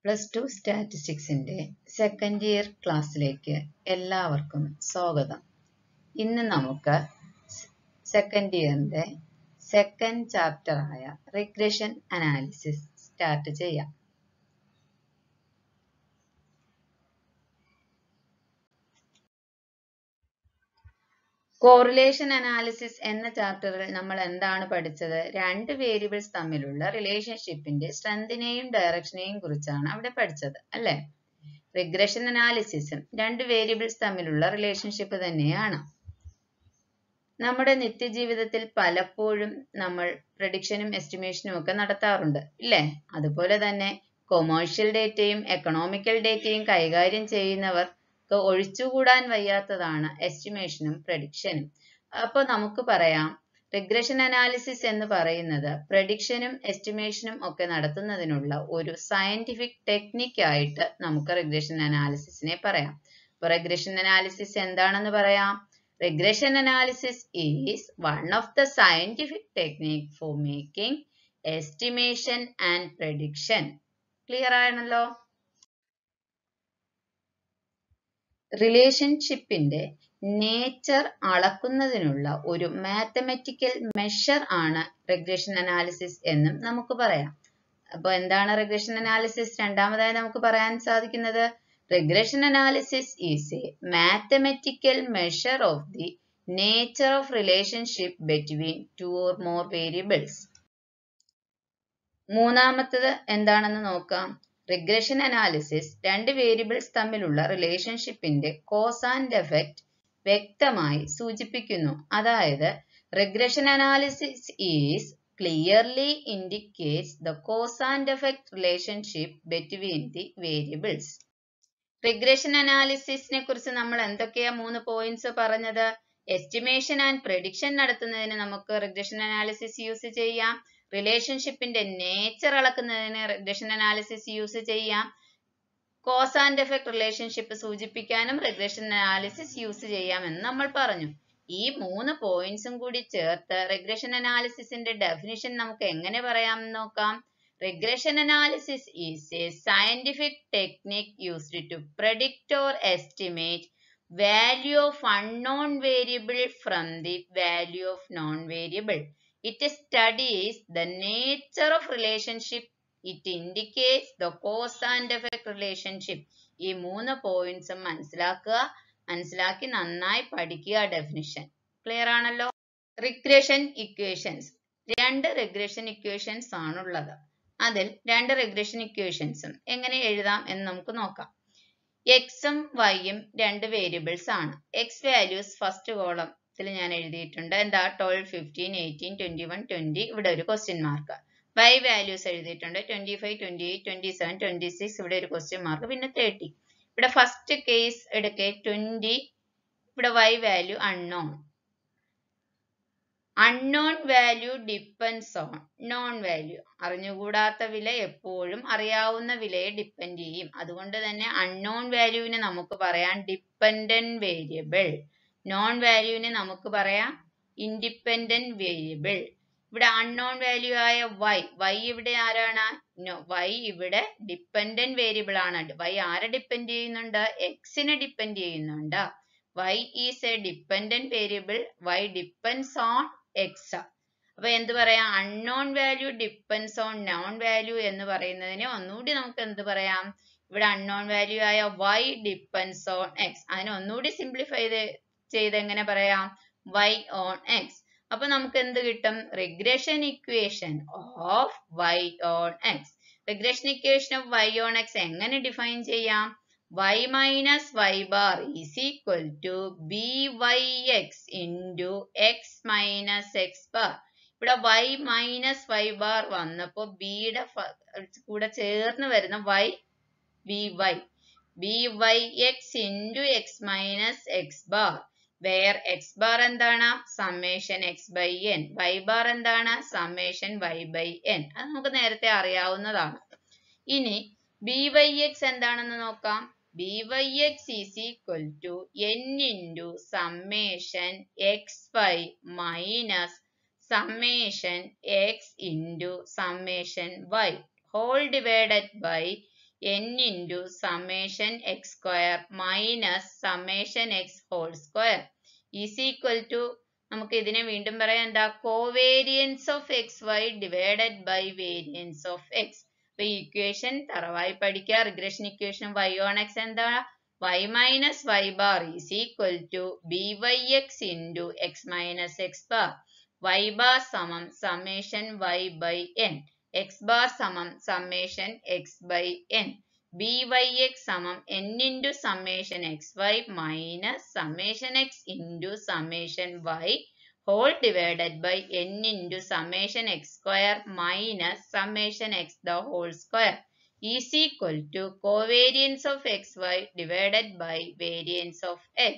Plus two സ്റ്റാറ്റിസ്റ്റിക്സിൻ്റെ second year ക്ലാസ്സിലേക്ക് എല്ലാവർക്കും സ്വാഗതം ഇന്ന് നമുക്ക് സെക്കൻഡ് ഇയറിൻ്റെ സെക്കൻഡ് ചാപ്റ്ററായ റിഗ്രഷൻ അനാലിസിസ് സ്റ്റാർട്ട് ചെയ്യാം കോറിലേഷൻ അനാലിസിസ് എന്ന ചാപ്റ്ററിൽ നമ്മൾ എന്താണ് പഠിച്ചത് രണ്ട് വേരിയബിൾസ് തമ്മിലുള്ള റിലേഷൻഷിപ്പിന്റെ സ്ട്രെങ്തിനെയും ഡയറക്ഷനെയും കുറിച്ചാണ് അവിടെ പഠിച്ചത് അല്ലേ റിഗ്രഷൻ അനാലിസിസും രണ്ട് വേരിയബിൾസ് തമ്മിലുള്ള റിലേഷൻഷിപ്പ് തന്നെയാണ് നമ്മുടെ നിത്യജീവിതത്തിൽ പലപ്പോഴും നമ്മൾ പ്രഡിക്ഷനും എസ്റ്റിമേഷനും ഒക്കെ നടത്താറുണ്ട് ഇല്ലേ അതുപോലെ തന്നെ കൊമേഴ്ഷ്യൽ ഡേറ്റയും എക്കണോമിക്കൽ ഡേറ്റയും കൈകാര്യം ചെയ്യുന്നവർ ഒഴിച്ചുകൂടാൻ വയ്യാത്തതാണ് എസ്റ്റിമേഷനും പ്രഡിക്ഷനും അപ്പോൾ നമുക്ക് പറയാം റിഗ്രഷൻ അനാലിസിസ് എന്ന് പറയുന്നത് പ്രഡിക്ഷനും എസ്റ്റിമേഷനും ഒക്കെ നടത്തുന്നതിനുള്ള ഒരു സയന്റിഫിക് ടെക്നിക് ആയിട്ട് നമുക്ക് റിഗ്രഷൻ അനാലിസിസിനെ പറയാം അപ്പോൾ റിഗ്രഷൻ അനാലിസിസ് എന്താണെന്ന് പറയാം regression analysis is one of the scientific technique for making estimation and prediction clear ആണല്ലോ റിലേഷൻഷിപ്പിന്റെ നേച്ചർ അളക്കുന്നതിനുള്ള ഒരു മാത്തമെറ്റിക്കൽ മെഷർ ആണ് റിഗ്രഷൻ അനാലിസിസ് എന്നും നമുക്ക് പറയാം അപ്പൊ എന്താണ് റിഗ്രഷൻ അനാലിസിസ് രണ്ടാമതായി നമുക്ക് പറയാൻ സാധിക്കുന്നത് regression analysis is a mathematical measure of the nature of relationship between two or more variables മൂന്നാമത്തത് എന്താണെന്ന് നോക്കാം റിഗ്രഷൻ അനാലിസിസ് രണ്ട് വേരിയബിൾസ് തമ്മിലുള്ള റിലേഷൻഷിപ്പിന്റെ കോസ് ആൻഡ് എഫക്റ്റ് വ്യക്തമായി സൂചിപ്പിക്കുന്നു അതായത് regression analysis is clearly indicates the cause and effect relationship between the variables regression അനാലിസിസിനെ കുറിച്ച് നമ്മൾ എന്തൊക്കെയാ മൂന്ന് പോയിന്റ്സ് പറഞ്ഞത് എസ്റ്റിമേഷൻ ആൻഡ് പ്രഡിക്ഷൻ നടത്തുന്നതിന് നമുക്ക് റിഗ്രഷൻ അനാലിസിസ് യൂസ് ചെയ്യാം റിലേഷൻഷിപ്പിന്റെ നേച്ചർ അളക്കുന്നതിന് റിഗ്രഷൻ അനാലിസിസ് യൂസ് ചെയ്യാം കോസ് ആൻഡ് എഫക്ട് റിലേഷൻഷിപ്പ് സൂചിപ്പിക്കാനും റിഗ്രഷൻ അനാലിസിസ് യൂസ് ചെയ്യാമെന്ന് നമ്മൾ പറഞ്ഞു ഈ മൂന്ന് പോയിന്റ്സും കൂടി ചേർത്ത് റിഗ്രഷൻ അനാലിസിസിന്റെ ഡെഫിനിഷൻ നമുക്ക് എങ്ങനെ പറയാമെന്ന് നോക്കാം regression analysis is a scientific technique used to predict or estimate value of unknown variable from the value of known variable It studies the nature of relationship. It indicates the cause and effect relationship. ഈ മൂന്ന് പോയിന്റ്സും മനസ്സിലാക്കുക മനസ്സിലാക്കി നന്നായി പഠിക്കുക definition clear ആണല്ലോ regression equations രണ്ട് regression equations ആണുള്ളത് അതിൽ രണ്ട് റിഗ്രഷൻ ഇക്വേഷൻസും എങ്ങനെ എഴുതാം എന്ന് നമുക്ക് നോക്കാം എക്സും വൈയും രണ്ട് വേരിയബിൾസ് ആണ് എക്സ് വാല്യൂസ് ഫസ്റ്റ് കോളം ഇതിൽ ഞാൻ എഴുതിയിട്ടുണ്ട് എന്താ twelve fifteen eighteen twenty one twenty ഇവിടെ ഒരു ക്വസ്റ്റ്യൻ മാർക്ക് വൈ വാല്യൂസ് എഴുതിയിട്ടുണ്ട് twenty five twenty eight twenty seven twenty six ഇവിടെ ഒരു ക്വസ്റ്റ്യൻ മാർക്ക് പിന്നെ തേർട്ടി ഇവിടെ ഫസ്റ്റ് കേസ് എടുക്കെ ട്വന്റി ഇവിടെ Y value unknown unknown value depends on known value അറിഞ്ഞുകൂടാത്ത വില എപ്പോഴും അറിയാവുന്ന വിലയെ ഡിപ്പെൻഡ് ചെയ്യും അതുകൊണ്ട് തന്നെ അൺനോൺ വാല്യൂവിനെ നമുക്ക് പറയാം ഡിപ്പെൻഡന്റ് വേരിയബിൾ നോൺ വാല്യൂവിനെ നമുക്ക് പറയാം ഇൻഡിപെൻഡന്റ് വേരിയബിൾ ഇവിടെ അൺനോൺ വാല്യൂ ആയ വൈ വൈ ഇവിടെ ആരാണ് വൈ ഇവിടെ ഡിപ്പെൻഡന്റ് വേരിയബിൾ ആണ് വൈ ആരെ ഡിപ്പെൻഡ് ചെയ്യുന്നുണ്ട് എക്സിനെ ഡിപ്പെൻഡ് ചെയ്യുന്നുണ്ട് Y is a dependent variable Y depends on X അപ്പൊ എന്ത് പറയാം unknown value depends on known value എന്ന് പറയുന്നതിനെ ഒന്നുകൂടി നമുക്ക് എന്ത് പറയാം ഇവിടെ അൺനോൺ വാല്യൂ ആയ വൈ ഡിപ്പെൻസ് ഓൺ എക്സ് അതിനെ ഒന്നുകൂടി സിംപ്ലിഫൈ ചെയ്ത് എങ്ങനെ പറയാം y ഓൺ എക്സ് അപ്പൊ നമുക്ക് എന്ത് കിട്ടും regression equation of y on x regression equation of y on x എങ്ങനെ ഡിഫൈൻ ചെയ്യാം y minus y bar is equal to b y x into x minus x bar ഇവിടെ y minus y bar വന്നപ്പോ ബിയുടെ കൂടെ ചേർന്ന് വരുന്ന y b y b y x into x minus x bar where x bar എന്താണ് summation x by n y bar എന്താണ് summation y by N അത് നമുക്ക് നേരത്തെ അറിയാവുന്നതാണ് ഇനി ബി വൈ എക്സ് എന്താണെന്ന് നോക്കാം b y x is equal to n into summation x y minus summation x into summation y whole divided by n into summation x square minus summation x whole square is equal to നമുക്ക് ഇതിനെ വീണ്ടും പറയാം എന്താ covariance of x y divided by variance of x അപ്പൊ ഈ equation തറവായി പഠിക്കുക regression equation y on x എന്താ y minus y bar is equal to byx into x minus x bar. y bar സമം summation y by n. x bar സമം summation x by n. byx സമം n into summation xy minus summation x into summation y whole divided by n into summation x square minus summation x the whole square. is equal to covariance of xy divided by variance of x.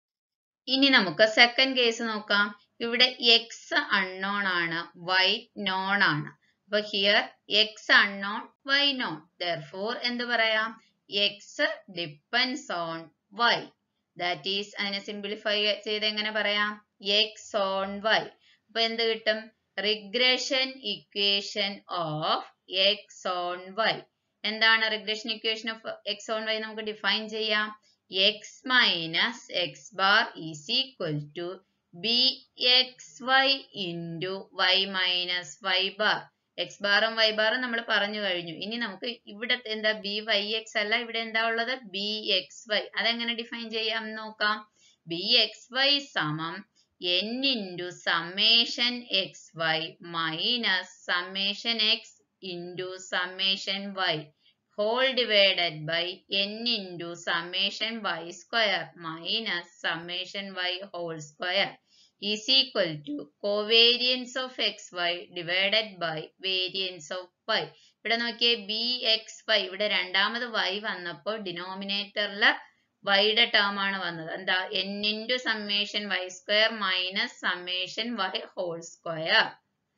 ഇനി നമുക്ക് second case നോക്കാം ഇവിടെ x unknown ആണ് y known ആണ് അപ്പൊ here x unknown y known therefore എന്ത് പറയാം x depends on y that is അതിനെ സിംപ്ലിഫൈ ചെയ്ത് എങ്ങനെ പറയാം എക്സ് ഓൺ വൈ അപ്പൊ എന്ത് കിട്ടും regression equation of x on y എന്താണ് regression equation of x on y നമുക്ക് ഡിഫൈൻ ചെയ്യാം x minus x bar is equal to b x y into y minus y bar x ബാറും Y ബാറും നമ്മൾ പറഞ്ഞു കഴിഞ്ഞു ഇനി നമുക്ക് ഇവിടെ എന്താ ബി വൈ എക്സ് അല്ല ഇവിടെ എന്താ ഉള്ളത് ബി എക്സ് വൈ അതെങ്ങനെ ഡിഫൈൻ ചെയ്യാം നോക്കാം ബി എക്സ് വൈ സമം n into summation x y minus summation x into summation y whole divided by n into summation y square minus summation y whole square is equal to covariance of xy divided by variance of y ഇവിടെ നോക്കിയേ B x Y ഇവിടെ രണ്ടാമത് y വന്നപ്പോൾ ഡിനോമിനേറ്ററിൽ വൈയുടെ term ആണ് വന്നത് എന്താ n into summation y square minus summation y whole square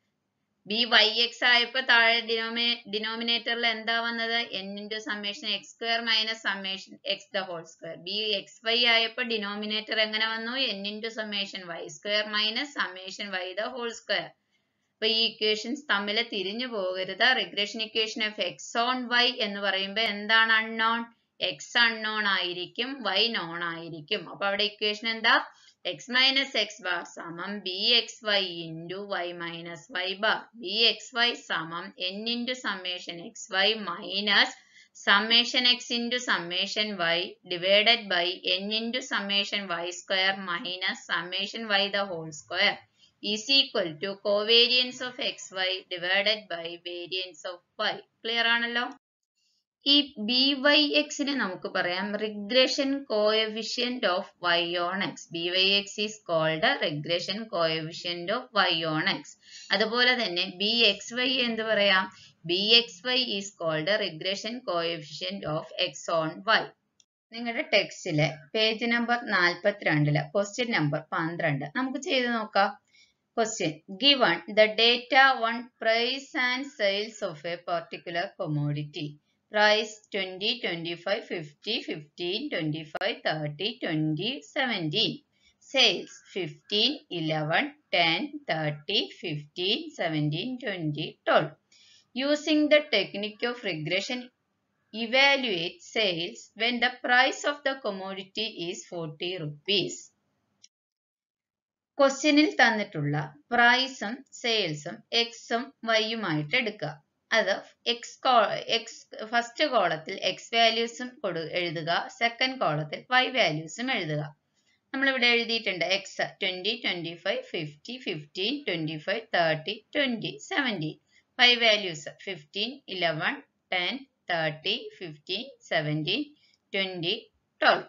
b y x ആയപ്പോ താഴെ ഡിനോമി ഡിനോമിനേറ്ററിൽ എന്താ വന്നത് n into summation x square minus summation x the whole square b x y ആയപ്പോ ഡിനോമിനേറ്റർ എങ്ങനെ വന്നു n into summation y square minus summation y the whole square അപ്പൊ ഈ ഇക്വേഷൻസ് തമ്മിൽ തിരിഞ്ഞു പോകരുത് regression equation of x on y എന്ന് പറയുമ്പോൾ എന്താണ് അൺനോൺ എക്സ് അൺനോൺ ആയിരിക്കും വൈ നോൺ ആയിരിക്കും അപ്പൊ അവിടെ ഇക്വേഷൻ എന്താ എക്സ് മൈനസ് എക്സ് ബാർ സമം b x y into y minus y bar b x y സമം n into summation x y minus summation x into summation y divided by n into summation y square minus summation y the whole square is equal to covariance of x y divided by variance of y clear ആണല്ലോ ഈ b y എക്സിനെ നമുക്ക് പറയാം regression coefficient of y on x b y x is called regression coefficient of y on x അതുപോലെ തന്നെ b x y എന്ത് പറയാം b x y is called regression coefficient of x on y നിങ്ങളുടെ ടെക്സ്റ്റിലെ page number നാൽപ്പത്തിരണ്ടില് question number പന്ത്രണ്ട് നമുക്ക് ചെയ്ത് നോക്കാം question given the data on price and sales of a particular commodity price 20 25 50 15 25 30 20 17 sales 15 11 10 30 15 17 20 12 using the technique of regression evaluate sales when the price of the commodity is 40 rupees ക്വസ്റ്റ്യനിൽ തന്നിട്ടുള്ള പ്രൈസും സെയിൽസും എക്സും വൈയുമായിട്ട് എടുക്കുക അത് എക്സ് കോ എക്സ് ഫസ്റ്റ് കോളത്തിൽ x വാല്യൂസും കൊടു എഴുതുക സെക്കൻഡ് കോളത്തിൽ വൈ വാല്യൂസും എഴുതുക നമ്മളിവിടെ എഴുതിയിട്ടുണ്ട് x twenty twenty five fifty fifteen twenty five thirty twenty seventeen five values fifteen eleven ten thirty fifteen seventeen twenty twelve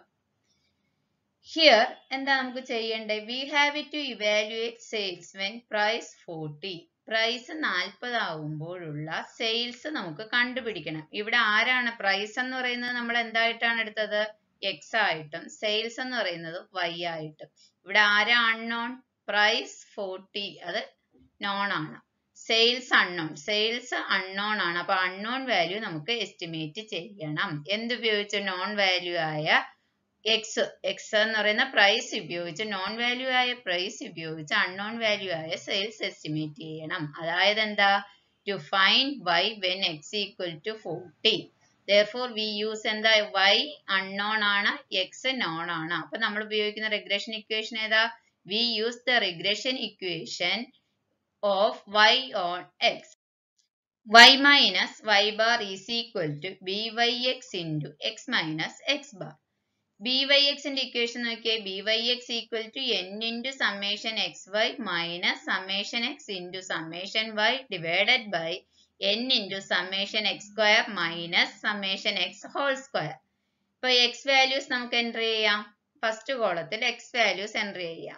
here എന്താ നമുക്ക് ചെയ്യേണ്ടത് we have it to evaluate sales when price forty price നാൽപ്പത് ആവുമ്പോഴുള്ള sales നമുക്ക് കണ്ടുപിടിക്കണം ഇവിടെ ആരാണ് price എന്ന് പറയുന്നത് നമ്മൾ എന്തായിട്ടാണ് എടുത്തത് എക്സ് ആയിട്ടും സെയിൽസ് എന്ന് പറയുന്നത് വൈ ആയിട്ടും ഇവിടെ ആരാ അൺനോൺ പ്രൈസ് ഫോർട്ടി അത് നോൺ ആണ് സെയിൽസ് അൺനോൺ സെയിൽസ് അൺനോൺ ആണ് അപ്പൊ അൺനോൺ വാല്യൂ നമുക്ക് എസ്റ്റിമേറ്റ് ചെയ്യണം എന്തുപയോഗിച്ച് നോൺ വാല്യൂ ആയ എക്സ് എക്സ് എന്ന് പറയുന്ന പ്രൈസ് ഉപയോഗിച്ച് നോൺ വാല്യൂ ആയ പ്രൈസ് ഉപയോഗിച്ച് അൺനോൺ വാല്യൂ ആയ സെയിൽസ് എസ്റ്റിമേറ്റ് ചെയ്യണം അതായത് എന്താ to find y when x equal to forty therefore we use എന്താ y അൺനോൺ ആണ് x നോൺ ആണ് അപ്പൊ നമ്മൾ ഉപയോഗിക്കുന്ന റിഗ്രഷൻ ഇക്വേഷൻ ഏതാ we use the regression equation of y on x y minus y bar is equal to byx into x minus x bar byx ന്റെ equation നോക്കിയേ byx equal to n into summation xy minus summation x into summation y divided by n into summation x square minus summation x whole square ഇപ്പൊ x values നമുക്ക് enter ചെയ്യാം first കോളത്തിൽ x values enter ചെയ്യാം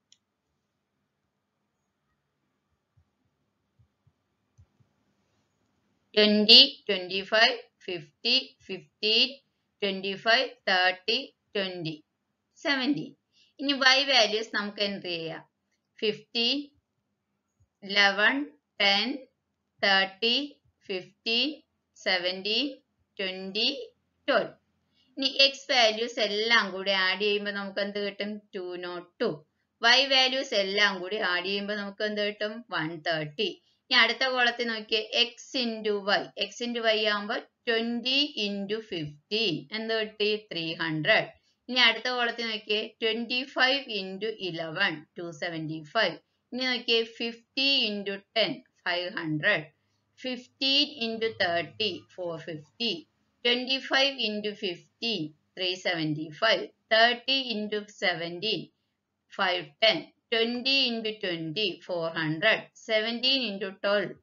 twenty twenty five fifty fifteen twenty five thirty twenty seventeen ഇനി y values നമുക്ക് enter ചെയ്യാം fifteen eleven ten thirty fifteen seventeen twenty twelve ഇനി x values എല്ലാം കൂടി ആഡ് ചെയ്യുമ്പോൾ നമുക്ക് എന്ത് കിട്ടും two nought two y values എല്ലാം കൂടി ആഡ് ചെയ്യുമ്പോൾ നമുക്ക് എന്ത് കിട്ടും വൺ തേർട്ടി ഇനി അടുത്ത കോളത്തിൽ നോക്കിയേ x into y x into y ആകുമ്പോൾ ട്വന്റി ഇൻറ്റു ഫിഫ്റ്റീൻ എന്ത് കിട്ടി ത്രീ ഹൺഡ്രഡ് ഇനി അടുത്ത കോളത്തിൽ നോക്കിയേ twenty five into eleven two seventy five ഇനി നോക്കിയേ fifty into ten five hundred fifteen into thirty four fifty twenty five into fifteen three seventy five thirty into seventeen five ten twenty into twenty four hundred seventeen into twelve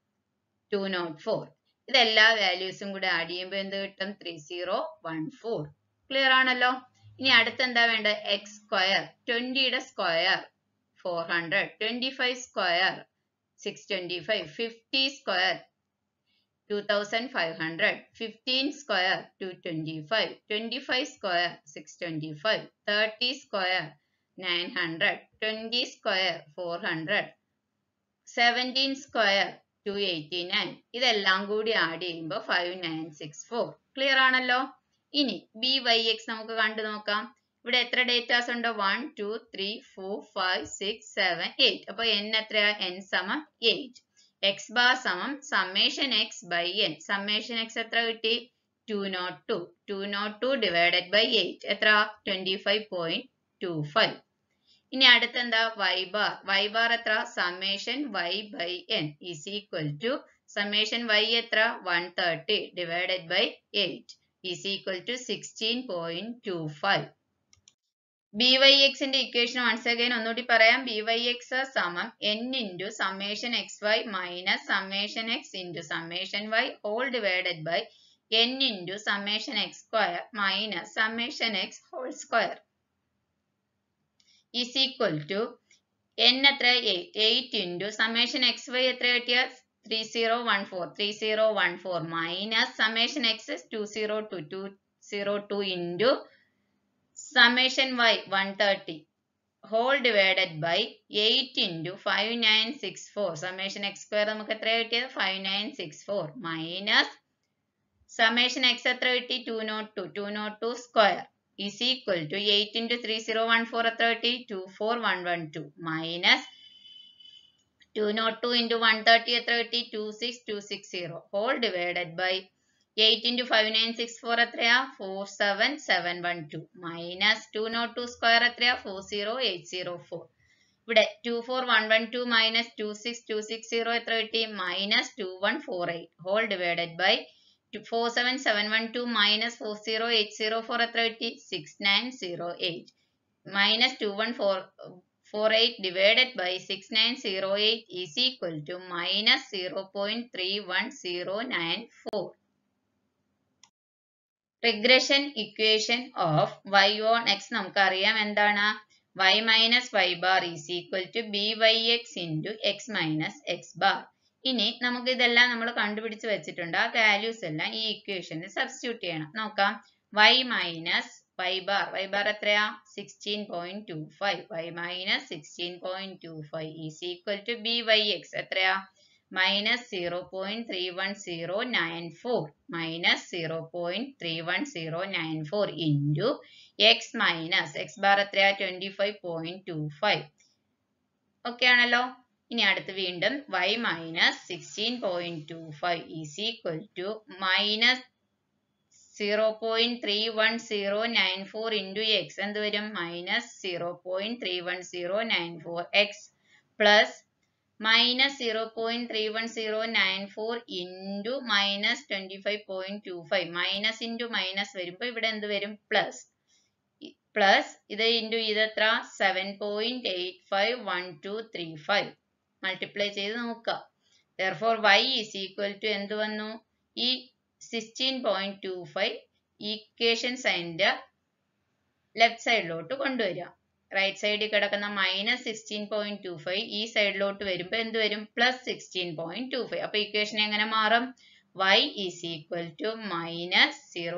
two nought four ഇതെല്ലാ വാല്യൂസും കൂടെ add ചെയ്യുമ്പോൾ എന്ത് കിട്ടും three zero one four clear ആണല്ലോ ഇനി അടുത്ത എന്താ വേണ്ടത് എക്സ് സ്ക്വയർ ട്വന്റിയുടെ square four hundred twenty five square six twenty five fifty square two thousand five hundred fifteen square two twenty five twenty five square six twenty five thirty square nine hundred twenty square four hundred seventeen square two eighty nine ഇതെല്ലാം കൂടി add ചെയ്യുമ്പോൾ five nine six four clear ആണല്ലോ ഇനി B y X നമുക്ക് കണ്ടു നോക്കാം ഇവിടെ എത്ര ഡേറ്റാസ് ഉണ്ട് one two three four five six seven eight അപ്പൊ എൻ എത്രയാ എൻ സമം എയ്റ്റ് എക്സ് ബാർ സമം summation x by n summation x എത്ര കിട്ടി two nought two two nought two divided by eight എത്ര twenty five point two five ഇനി അടുത്ത എന്താ വൈ ബാർ വൈ ബാർ എത്ര summation y by n is equal to summation y എത്ര one thirty divided by eight is equal to sixteen point two five b y എക്സിന്റെ equation once again ഒന്നുകൂടി പറയാം b y x സമം n into summation x y minus summation x into summation y whole divided by n into summation x square minus summation x whole square is equal to n എത്ര eight eight into summation x y എത്ര കിട്ടിയ three zero one four three zero one four minus summation x two zero two two zero two into summation y one thirty whole divided by eight into five nine six four summation x square നമുക്ക് എത്ര കിട്ടിയത് five nine six four minus summation x എത്ര കിട്ടി two nought two two nought two square is equal to 8 into 3014 എത്ര കിട്ടി 24112 minus 202 into 130 എത്ര കിട്ടി 26260 whole divided by 8 into 5964 എത്രയാ 47712 minus 202 square എത്രയാ 40804 ഇവിടെ 24112 minus 26260 എത്ര കിട്ടി minus 2148 whole divided by 47712 minus 40804 എത്ര കിട്ടി 6908 minus 2148 divided by 6908 is equal to minus 0.31094. Regression equation of y on x നമുക്കറിയാം എന്താണ് y minus y bar is equal to byx into x minus x bar. ഇനി നമുക്ക് ഇതെല്ലാം നമ്മൾ കണ്ടുപിടിച്ച് വെച്ചിട്ടുണ്ട് ആ വാല്യൂസ് എല്ലാം ഈ ഇക്വേഷനിൽ സബ്സ്റ്റിറ്റ്യൂട്ട് ചെയ്യണം നോക്കാം y minus y bar y bar എത്രയാ sixteen point two five y minus sixteen point two five is equal to b y x എത്രയാ minus zero point three one zero nine four minus zero point three one zero nine four into x minus x bar എത്രയാ twenty five point two five okay ആണല്ലോ ഇനി അടുത്ത് വീണ്ടും y minus sixteen point two five is equal to minus zero point three one zero nine four into x എന്ത് വരും minus zero point three one zero nine four x plus minus zero point three one zero nine four into minus twenty five point two five minus into minus വരുമ്പോൾ ഇവിടെ എന്ത് വരും plus plus ഇത് ഇൻറ്റു ഇത് എത്ര seven point eight five one two three five multiply ചെയ്ത് നോക്കുക therefore y is equal to എന്ത് വന്നു ഈ sixteen point two five equation സൈൻ്റെ ലെഫ്റ്റ് സൈഡിലോട്ട് കൊണ്ടുവരിക റൈറ്റ് സൈഡിൽ കിടക്കുന്ന minus sixteen point two five ഈ സൈഡിലോട്ട് വരുമ്പോൾ എന്ത് വരും plus sixteen point two five അപ്പൊ ഇക്വേഷൻ എങ്ങനെ മാറും y is equal to minus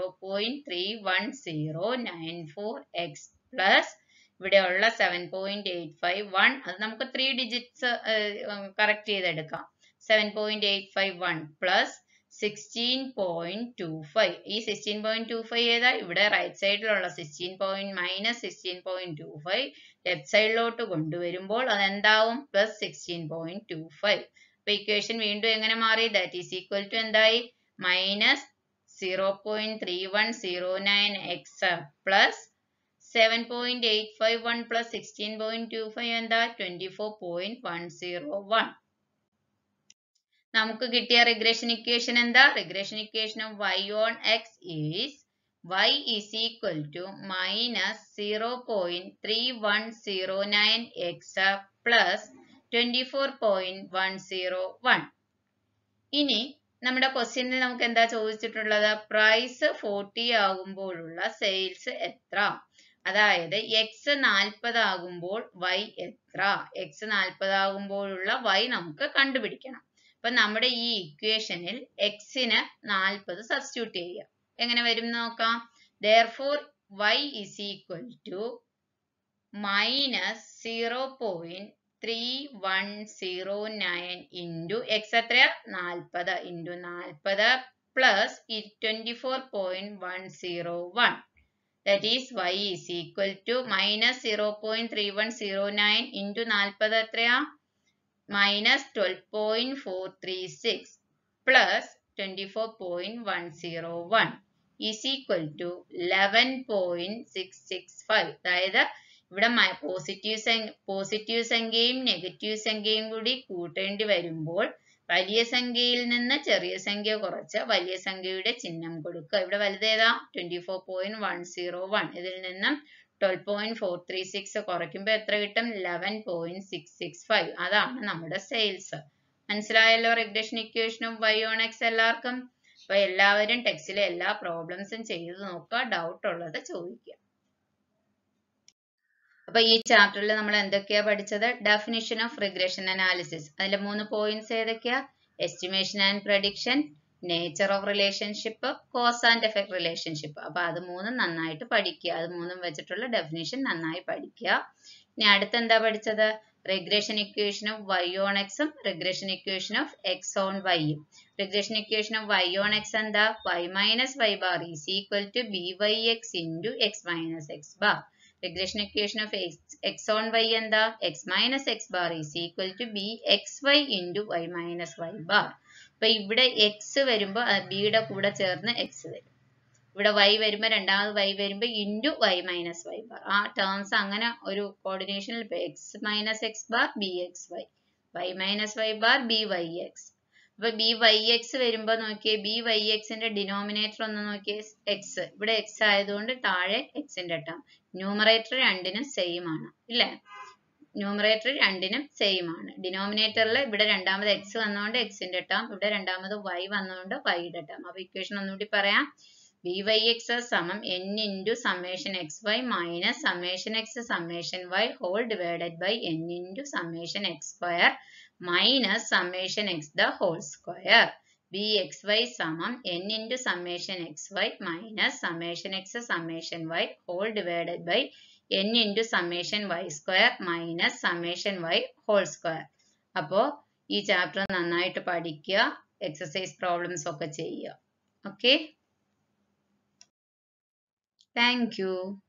0.3109 plus ഇവിടെയുള്ള seven point eight five one അത് നമുക്ക് ത്രീ ഡിജിറ്റ്സ് കറക്റ്റ് ചെയ്തെടുക്കാം seven point eight five one plus sixteen point two five ഈ സിക്സ്റ്റീൻ പോയിന്റ് ടു ഫൈവ് ഏതാ ഇവിടെ റൈറ്റ് സൈഡിലുള്ള sixteen point minus sixteen point two five left സൈഡിലോട്ട് കൊണ്ടുവരുമ്പോൾ അതെന്താവും plus sixteen point two five അപ്പൊ equation വീണ്ടും എങ്ങനെ മാറി ദാറ്റ് ഈസ് ഈക്വൽ ടു എന്തായി minus zero point three one zero nine x plus seven point eight five one plus sixteen point two five എന്താ twenty four point one zero one നമുക്ക് കിട്ടിയ regression equation എന്താ regression equation of y on x is y is equal to minus 0.3109x plus 24.101 ഇനി നമ്മുടെ ക്വസ്റ്റ്യനിൽ നമുക്ക് എന്താ ചോദിച്ചിട്ടുള്ളത് പ്രൈസ് ഫോർട്ടി ആകുമ്പോഴുള്ള സെയിൽസ് എത്ര അതായത് എക്സ് നാൽപ്പത് ആകുമ്പോൾ വൈ എത്ര എക്സ് നാൽപ്പത് ആകുമ്പോഴുള്ള വൈ നമുക്ക് കണ്ടുപിടിക്കണം അപ്പൊ നമ്മുടെ ഈ ഇക്വേഷനിൽ എക്സിന് നാൽപ്പത് സബ്സ്റ്റിറ്റ്യൂട്ട് ചെയ്യുക എങ്ങനെ വരും നോക്കാം therefore y is equal to minus 0.3109 into x എത്രയാ നാൽപ്പത് into നാൽപ്പത് plus twenty four point one zero one that is y is equal to minus 0.3109 into നാൽപ്പത് എത്രയാ minus twelve point four three six plus twenty four point one zero one is equal to eleven point six six five അതായത് ഇവിടെ positive സംഖ്യ positive സംഖ്യയും negative സംഖ്യയും കൂടി കൂട്ടേണ്ടി വരുമ്പോൾ വലിയ സംഖ്യയിൽ നിന്ന് ചെറിയ സംഖ്യ കുറച്ച് വലിയ സംഖ്യയുടെ ചിഹ്നം കൊടുക്കുക ഇവിടെ വലുതേതാ twenty four point one zero one ഇതിൽ നിന്നും twelve point four three six കുറയ്ക്കുമ്പോൾ എത്ര കിട്ടും eleven point six six five അതാണ് നമ്മുടെ സെയിൽസ് മനസ്സിലായല്ലോ റിഗ്രഷൻ ഇക്വേഷനും വൈ ഓൺ എക്സ് എല്ലാവർക്കും അപ്പൊ എല്ലാവരും ടെക്സ്റ്റിലെ എല്ലാ പ്രോബ്ലംസും ചെയ്ത് നോക്കുക ഡൗട്ട് ഉള്ളത് ചോദിക്കുക അപ്പൊ ഈ ചാപ്റ്ററിൽ നമ്മൾ എന്തൊക്കെയാ പഠിച്ചത് ഡെഫിനിഷൻ ഓഫ് റിഗ്രഷൻ അനാലിസിസ് അതിലെ മൂന്ന് പോയിന്റ്സ് ഏതൊക്കെയാ estimation and prediction nature of relationship cause and effect relationship അപ്പൊ അത് മൂന്നും നന്നായിട്ട് പഠിക്കുക അത് മൂന്നും വെച്ചിട്ടുള്ള ഡെഫിനിഷൻ നന്നായി പഠിക്കുക ഇനി അടുത്ത് എന്താ പഠിച്ചത് regression equation of y on എക്സും regression equation of x on വൈയും regression equation of y on x എന്താ y minus y bar is equal to b y x into x minus x bar regression equation of x on y എന്താ x minus x bar is equal to b x y into y minus y bar അപ്പൊ ഇവിടെ X വരുമ്പോൾ ബിയുടെ കൂടെ ചേർന്ന് X വരും ഇവിടെ Y വരുമ്പോൾ രണ്ടാമത് വൈ വരുമ്പോൾ into y minus y bar ആ ടേംസ് അങ്ങനെ ഒരു കോർഡിനേഷനിൽ x minus x bar b x y y minus y bar b y x അപ്പൊ ബി വൈ എക്സ് വരുമ്പോൾ നോക്കിയേ ബി വൈ എക്സിന്റെ ഡിനോമിനേറ്റർ ഒന്ന് നോക്കിയേ എക്സ് ഇവിടെ എക്സ് ആയതുകൊണ്ട് താഴെ എക്സിന്റെ ടേം ന്യൂമറേറ്റർ രണ്ടിനും സെയിം ആണ് ഇല്ലേ ന്യൂമറേറ്റർ രണ്ടിനും സെയിം ആണ് ഡിനോമിനേറ്ററിൽ ഇവിടെ രണ്ടാമത് എക്സ് വന്നുകൊണ്ട് എക്സിന്റെ ടേം ഇവിടെ രണ്ടാമത് വൈ വന്നുകൊണ്ട് വൈയുടെ ടേം അപ്പൊ ഇക്വേഷൻ ഒന്നുകൂടി പറയാം ബി വൈ എക്സ് സമം n into summation x y minus summation x summation y whole divided by n into summation x square minus summation x the whole square b x y സമം n into summation x y minus summation x summation y whole divided by n into summation y square minus summation y whole square അപ്പോൾ ഈ chapter നന്നായിട്ട് പഠിക്കുക exercise problems ഒക്കെ ചെയ്യുക okay thank you